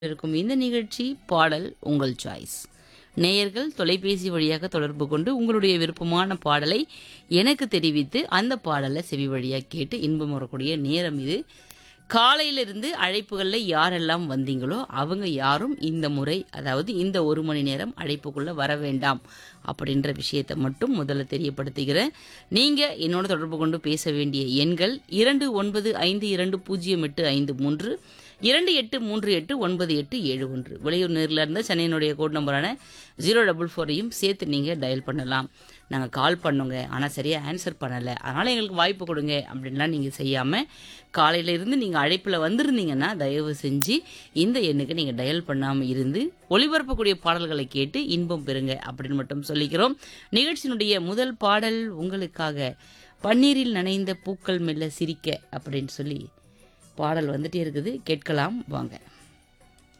இருக்கும் இந்த நிகழ்ச்சி பாடல் உங்கள் சாய்ஸ் நேயர்கள் தொலைபேசி வழியாக தொடர்பு கொண்டு உங்களுடைய விருப்பமான பாடலை எனக்கு தெரிவித்து அந்த பாடலை செவி வழியாக கேட்டு இன்பம் வரக்கூடிய நேரம் இது காலையிலிருந்து அழைப்புகளில் யாரெல்லாம் வந்தீங்களோ அவங்க யாரும் இந்த முறை அதாவது இந்த ஒரு மணி நேரம் அழைப்புக்குள்ளே வர வேண்டாம் அப்படின்ற விஷயத்தை மட்டும் முதல்ல தெரியப்படுத்துகிறேன் நீங்கள் என்னோட தொடர்பு கொண்டு பேச வேண்டிய எண்கள் இரண்டு ஒன்பது ஐந்து இரண்டு பூஜ்ஜியம் எட்டு ஐந்து மூன்று இரண்டு எட்டு மூன்று எட்டு ஒன்பது எட்டு ஏழு ஒன்று வெளியூர் நேரில் இருந்தால் சென்னையினுடைய கோட் நம்பரான ஜீரோ டபுள் ஃபோரையும் சேர்த்து நீங்கள் டயல் பண்ணலாம் நாங்கள் கால் பண்ணோங்க ஆனால் சரியாக ஆன்சர் பண்ணலை அதனால் எங்களுக்கு வாய்ப்பு கொடுங்க அப்படின்லாம் நீங்கள் செய்யாமல் காலையில இருந்து நீங்கள் அழைப்பில் வந்திருந்தீங்கன்னா தயவு செஞ்சு இந்த எண்ணுக்கு நீங்கள் டயல் பண்ணாமல் இருந்து ஒளிபரப்பக்கூடிய பாடல்களை கேட்டு இன்பம் பெறுங்க அப்படின்னு மட்டும் சொல்லிக்கிறோம் நிகழ்ச்சியினுடைய முதல் பாடல் உங்களுக்காக பன்னீரில் நனைந்த பூக்கள் மெல்ல சிரிக்க அப்படின்னு சொல்லி பாடல் வந்துட்டே இருக்குது கேட்கலாம் வாங்க